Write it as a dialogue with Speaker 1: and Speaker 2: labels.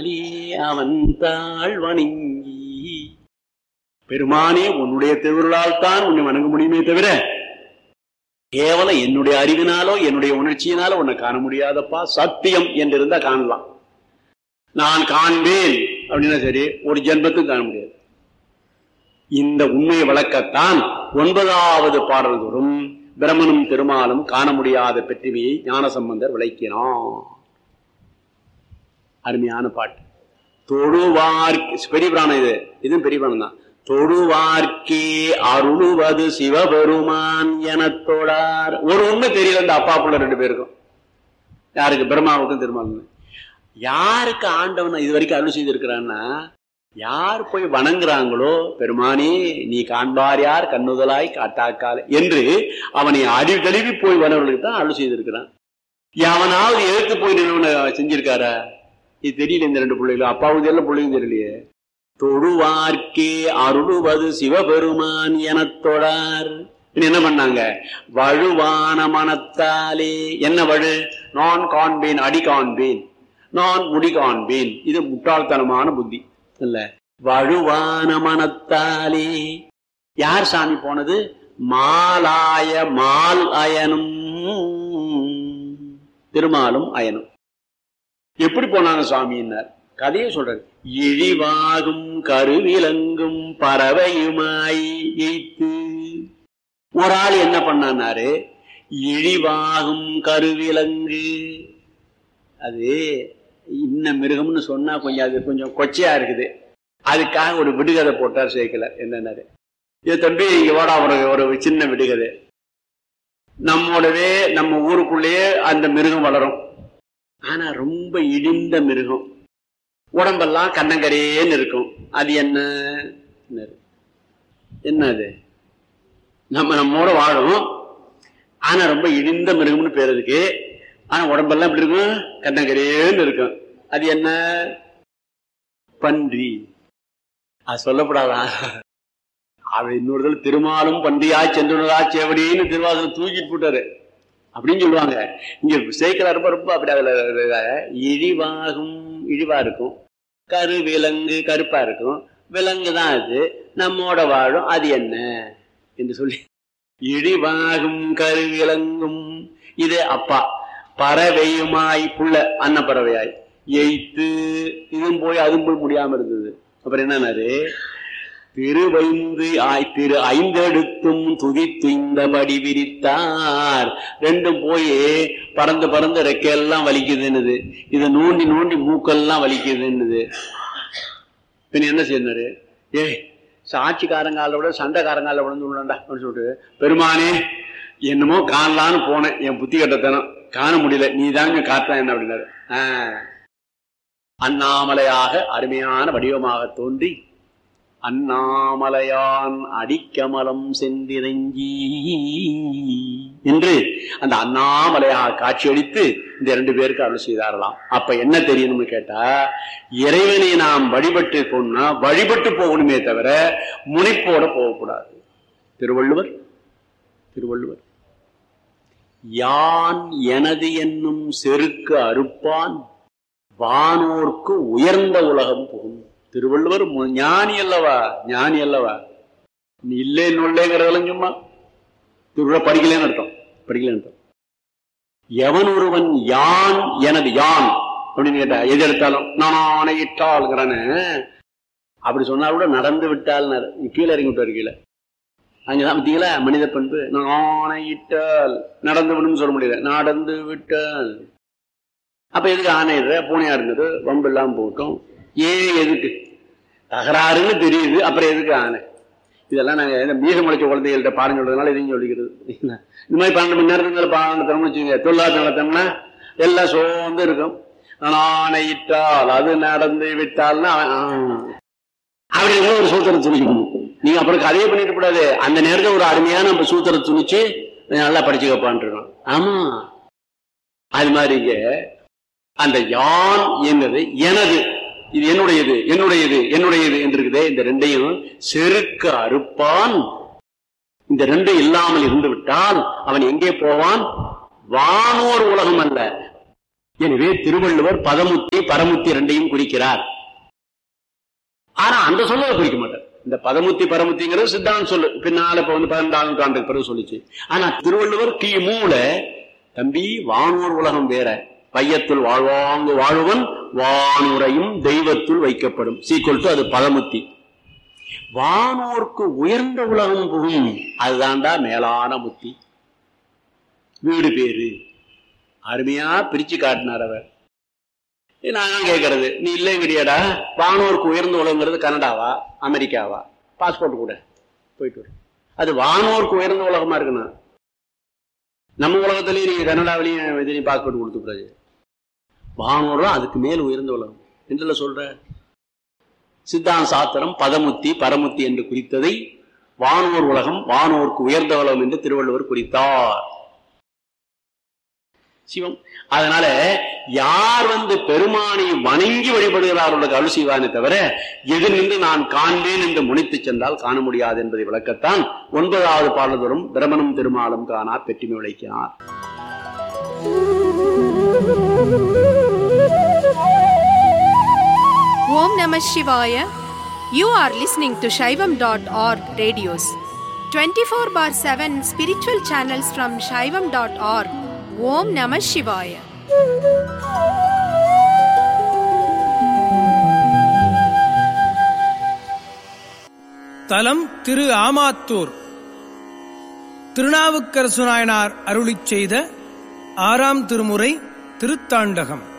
Speaker 1: அவன் தாழ் வணங்கி பெருமானே உன்னுடைய திருவுருளால் தான் உன்னை வணங்க முடியுமே தவிர கேவலம் என்னுடைய அறிவினாலோ என்னுடைய உணர்ச்சியினாலோ உன்னை காண முடியாதப்பா சத்தியம் என்று இருந்தா காணலாம் நான் காண்பேன் அப்படின்னா சரி ஒரு ஜென்மத்துக்கும் காண முடியாது இந்த உண்மையை விளக்கத்தான் ஒன்பதாவது பாடல் தோறும் பிரமனும் பெருமாளும் காண முடியாத பெற்றுமையை ஞானசம்பந்தர் விளக்கினான் அருமையான பாட்டு தொழுவார் பெரிய பிராணம் இது இதுவும் பெரிய பிராணம் தான் தொழுவார்க்கே அருளுவது சிவபெருமான் என தொழார் ஒரு உண்மை தெரியல இந்த அப்பா புள்ள ரெண்டு பேருக்கும் யாருக்கு பிரம்மாவுக்கும் திருமாலும் யாருக்கு ஆண்டவன் இது வரைக்கும் அருள் செய்திருக்கிறான்னா யார் போய் வணங்குறாங்களோ பெருமானே நீ காண்பார் யார் கண்ணுதலாய் காட்டாக்கால என்று அவனை அறிவு தழுவி போய் வனவர்களுக்கு தான் அருள் செய்திருக்கிறான் எவனாவது எழுத்து போய் நின்று செஞ்சிருக்காரா இது தெரியல இந்த ரெண்டு பிள்ளைகளும் அப்பாவுக்கு தெரியல பிள்ளைங்க தெரியலையே தொழுவார்க்கே அருளுவது சிவபெருமான் என தொழார் என்ன பண்ணாங்க வழுவான மனத்தாலே என்ன வழு நான் காண்பேன் அடி காண்பேன் நான் முடி காண்பேன் இது முட்டாள்தனமான புத்தி இல்ல வழுவான மனத்தாலே யார் சாமி போனது மாலாய மால் அயனும் திருமாலும் அயனும் எப்படி போனாங்க சுவாமின்னார் கதையை சொல்றாரு இழிவாகும் கருவிலங்கும் பறவையுமாய் எய்த்து ஒரு ஆள் என்ன பண்ணாரு இழிவாகும் கருவிலங்கு அது இன்ன மிருகம்னு சொன்னா கொஞ்சம் அது கொஞ்சம் கொச்சையா இருக்குது அதுக்காக ஒரு விடுகதை போட்டார் சேர்க்கல என்னன்னாரு இது தம்பி இங்க வாடா ஒரு ஒரு சின்ன விடுகதை நம்மோடவே நம்ம ஊருக்குள்ளேயே அந்த மிருகம் வளரும் ஆனா ரொம்ப இடிந்த மிருகம் உடம்பெல்லாம் கண்ணங்கரேன்னு இருக்கும் அது என்ன என்ன அது நம்ம நம்மோட வாழும் ஆனா ரொம்ப இடிந்த மிருகம்னு பேர் இருக்கு ஆனா உடம்பெல்லாம் எப்படி இருக்கும் கண்ணங்கரேன்னு இருக்கும் அது என்ன பன்றி அது சொல்லப்படாதா அவர் இன்னொரு தடவை திருமாலும் பன்றியா சென்றுனதா சேவடின்னு திருவாசகம் தூக்கிட்டு போட்டாரு அப்படின்னு சொல்லுவாங்க இங்க சேர்க்கல ரொம்ப ரொம்ப அப்படி அதுல இழிவாகும் இழிவா இருக்கும் கரு விலங்கு கருப்பா இருக்கும் விலங்கு தான் அது நம்மோட வாழும் அது என்ன என்று சொல்லி இழிவாகும் கரு விலங்கும் இது அப்பா பறவையுமாய் புள்ள அன்னப்பறவையாய் எய்த்து இதுவும் போய் அதுவும் போய் முடியாம இருந்தது அப்புறம் என்னன்னாரு திருவைந்து ஆய் திரு ஐந்தெடுத்தும் துதித்து இந்தபடி விரித்தார் ரெண்டும் போய் பறந்து பறந்து ரெக்கையெல்லாம் வலிக்குதுன்னுது இதை நோண்டி நோண்டி மூக்கெல்லாம் வலிக்குதுன்னுது பின் என்ன செய்யறாரு ஏ சாட்சிக்காரங்கால விட சண்டைக்காரங்கால விட சொல்லண்டா அப்படின்னு சொல்லிட்டு பெருமானே என்னமோ காணலான்னு போனேன் என் புத்தி கட்டத்தனம் காண முடியல நீ தாங்க காட்டலாம் என்ன அப்படின்னாரு அண்ணாமலையாக அருமையான வடிவமாக தோன்றி அண்ணாமலையான் அடிக்கமலம் சென்றிறங்கி என்று அந்த அண்ணாமலையாக காட்சியளித்து இந்த ரெண்டு பேருக்கு அருள் செய்தாரலாம் அப்ப என்ன தெரியணும்னு கேட்டா இறைவனை நாம் வழிபட்டு போனா வழிபட்டு போகணுமே தவிர முனைப்போட போகக்கூடாது திருவள்ளுவர் திருவள்ளுவர் யான் எனது என்னும் செருக்கு அறுப்பான் வானோர்க்கு உயர்ந்த உலகம் புகும் திருவள்ளுவர் ஞானி அல்லவா ஞானி அல்லவா நீ இல்லை நொல்லேங்கிறதெல்லாம் சும்மா திருவிழா படிக்கலன்னு அர்த்தம் படிக்கலன்னு அர்த்தம் எவன் ஒருவன் யான் எனது யான் அப்படின்னு கேட்டா எது எடுத்தாலும் நான் ஆணையிட்டாள்ங்கிறானு அப்படி சொன்னா கூட நடந்து விட்டால் கீழே இறங்கி விட்டார் கீழே அங்கதான் பார்த்தீங்களா மனித பண்பு நான் ஆணையிட்டால் நடந்து விடும் சொல்ல முடியல நடந்து விட்டால் அப்ப எதுக்கு ஆணையிடுற பூனையா இருந்தது வம்பு இல்லாம போட்டோம் ஏன் எதுக்கு தகராறுன்னு தெரியுது அப்புறம் எதுக்கு ஆணை இதெல்லாம் நாங்க மீச முளைச்ச குழந்தைகள்கிட்ட பாடம் சொல்றதுனால இதையும் சொல்லிக்கிறது இந்த மாதிரி பன்னெண்டு மணி நேரத்துக்கு மேல பாடம் நடத்தணும்னு வச்சுங்க தொழிலாளர் நடத்தோம்னா எல்லாம் சோர்ந்து இருக்கும் ஆணையிட்டால் அது நடந்து விட்டால்னா அப்படி ஒரு சூத்திரம் துணிக்கணும் நீங்க அப்புறம் கதையை பண்ணிட்டு கூடாது அந்த நேரத்தில் ஒரு அருமையான நம்ம சூத்திரம் துணிச்சு நல்லா படிச்சுக்கப்பான் இருக்கோம் ஆமா அது மாதிரிங்க அந்த யான் என்னது எனது இது என்னுடையது என்னுடையது என்னுடையது என்று இருக்குதே இந்த ரெண்டையும் செருக்க அறுப்பான் இந்த ரெண்டும் இல்லாமல் இருந்து விட்டால் அவன் எங்கே போவான் வானோர் உலகம் அல்ல எனவே திருவள்ளுவர் பதமுத்தி பரமுத்தி ரெண்டையும் குறிக்கிறார் ஆனா அந்த சொல்ல குறிக்க மாட்டார் இந்த பதமுத்தி பரமுத்திங்கிறது சித்தாந்த சொல்லு பின்னால இப்ப வந்து பதினெண்டாம் நூற்றாண்டுக்கு பிறகு சொல்லிச்சு ஆனா திருவள்ளுவர் கி மூல தம்பி வானூர் உலகம் வேற வையத்துள் வாழ்வாங்கு வாழ்வன் வானுரையும் தெய்வத்துள் வைக்கப்படும் சீக்குவல் டு அது பதமுத்தி வானோர்க்கு உயர்ந்த உலகம் புகும் அதுதான்டா மேலான முத்தி வீடு பேரு அருமையா பிரிச்சு காட்டினார் அவர் நான் கேட்கறது நீ இல்லைங்கிறியாடா வானோருக்கு உயர்ந்த உலகங்கிறது கனடாவா அமெரிக்காவா பாஸ்போர்ட் கூட போயிட்டு வரும் அது வானோருக்கு உயர்ந்த உலகமா இருக்கணும் நம்ம உலகத்திலயும் நீங்க கனடாவிலையும் இதுலையும் பாஸ்போர்ட் கொடுத்துக்கூடாது வானோர் தான் அதுக்கு மேல் உயர்ந்த உலகம் என்றுல சொல்ற சித்தாந்த சாத்திரம் பதமுத்தி பரமுத்தி என்று குறித்ததை வானோர் உலகம் வானோருக்கு உயர்ந்த உலகம் என்று திருவள்ளுவர் குறித்தார் சிவம் அதனால யார் வந்து பெருமானை வணங்கி வழிபடுகிறார்களோ அருள் செய்வானே தவிர எது நின்று நான் காண்பேன் என்று முனைத்து சென்றால் காண முடியாது என்பதை விளக்கத்தான் ஒன்பதாவது பாடல்தோறும் பிரமணம் திருமாலும் காணா பெற்றுமை விளைக்கிறார்
Speaker 2: Om Namah Shivaya. You are listening to Shaivam.org radios. 24 bar 7 spiritual channels from Shaivam.org. Om Namah Shivaya.
Speaker 3: தலம் திரு ஆமாத்தூர் திருநாவுக்கரசு நாயனார் அருளிச் செய்த ஆறாம் திருமுறை திருத்தாண்டகம்